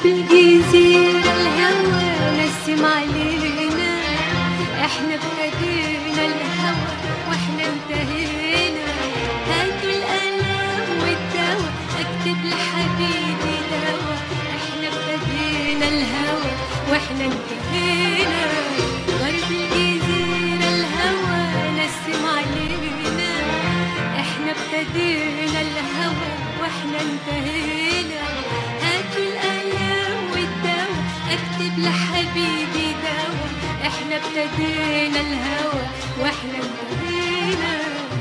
غرب الجزيرة الهوى نسم علينا احنا ابتدينا الهوى واحنا انتهينا هاتوا القلم والدواء اكتب لحبيبي دواء احنا ابتدينا الهوى واحنا انتهينا غرب الجزيرة الهوى نسم علينا احنا ابتدينا الهوى واحنا انتهينا هاتوا القلم والدواء اكتب لحبيبي دواء احنا ابتدينا الهوى واحنا انتهينا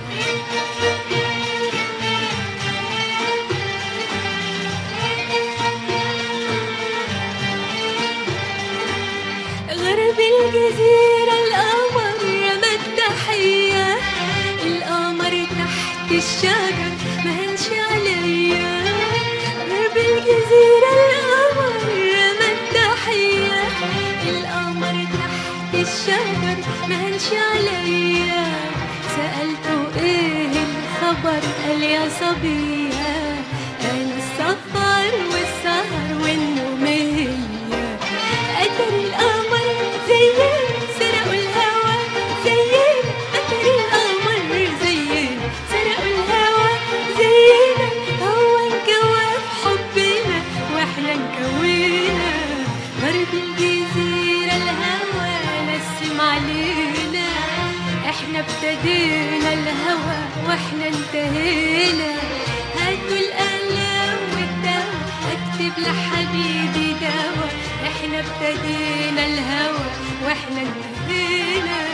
غرب الجزيرة القمر رمى التحية القمر تحت الشجر مهنش عليا غرب الجزيرة القمر رمى التحية القمر تحت الشجر مهنش عليا سألته ايه الخبر قال يا صبية انا السفر والسهر والنومية قدر القمر زينا سرقوا الهوى زينا قدر القمر زينا سرقوا الهوى زينا هو انكوى بحبنا واحنا انكوينا غرب الجزيرة الهوى نسم علينا احنا ابتدينا الهوى واحنا انتهينا هاتوا القلم والدواء اكتب لحبيبي دواء احنا ابتدينا الهوى واحنا انتهينا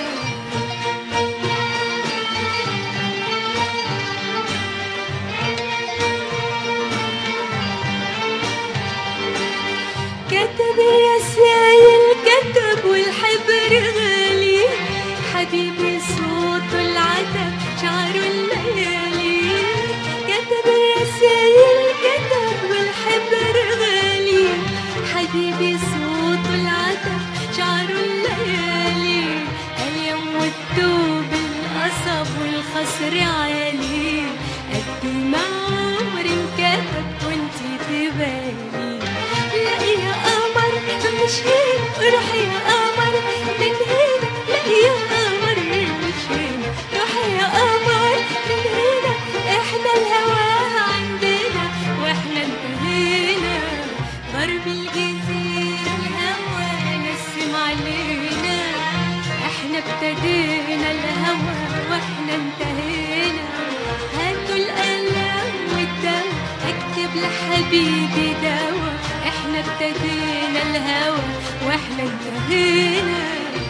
كتب رسايل كتب والحبر غالي حبيبي صوته العتب شعره الليالي كتب رسايل كتب والحبر غالي حبيبي صوته العتب شعره الليالي اليوم والدوب القصب والخصر عالي قد ما عمري انكتب وانتي تبالي لا يا قمر مش هنا روح يا قمر من هنا لا يا قمر مش هنا روح يا قمر من هنا احنا الهوى عندنا واحنا انتهينا غرب الجزيرة الهوى نسم علينا احنا ابتدينا الهوى واحنا انتهينا هاتوا القلم والدواء اكتب لحبيبي دواء احنا ابتدينا الهوى واحنا انتهينا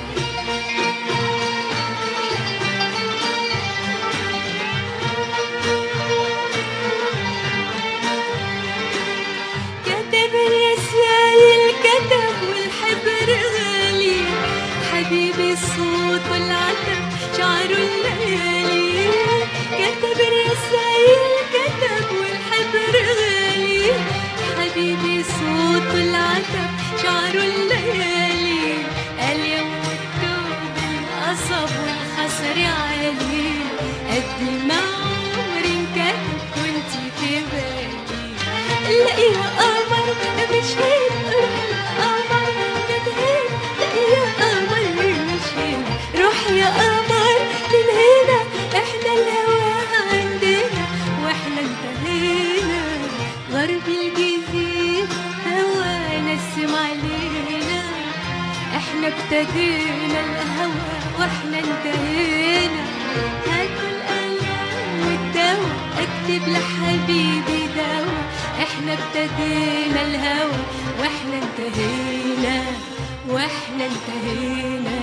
كتب الرسايل كتب والحبر غالي حبيبي الصوت والعتب شعره الليالي كتب الرسايل كتب والحبر غالي حبيبي صوت والعتب شعره الليالي اليوم والدوب القصب والخصر عالي قد ما عمري انكتب وانتي في بالي لا يا قمر مش هنا روح يا قمر من هنا لا يا قمر مش هنا روح يا قمر من هنا احنا الهوى عندنا واحنا انتهينا غرب الجزيرة هوا نسم علينا احنا ابتدينا الهوى واحنا انتهينا هاتوا القلم والدواء اكتب لحبيبي دواء احنا ابتدينا الهوى واحنا انتهينا واحنا انتهينا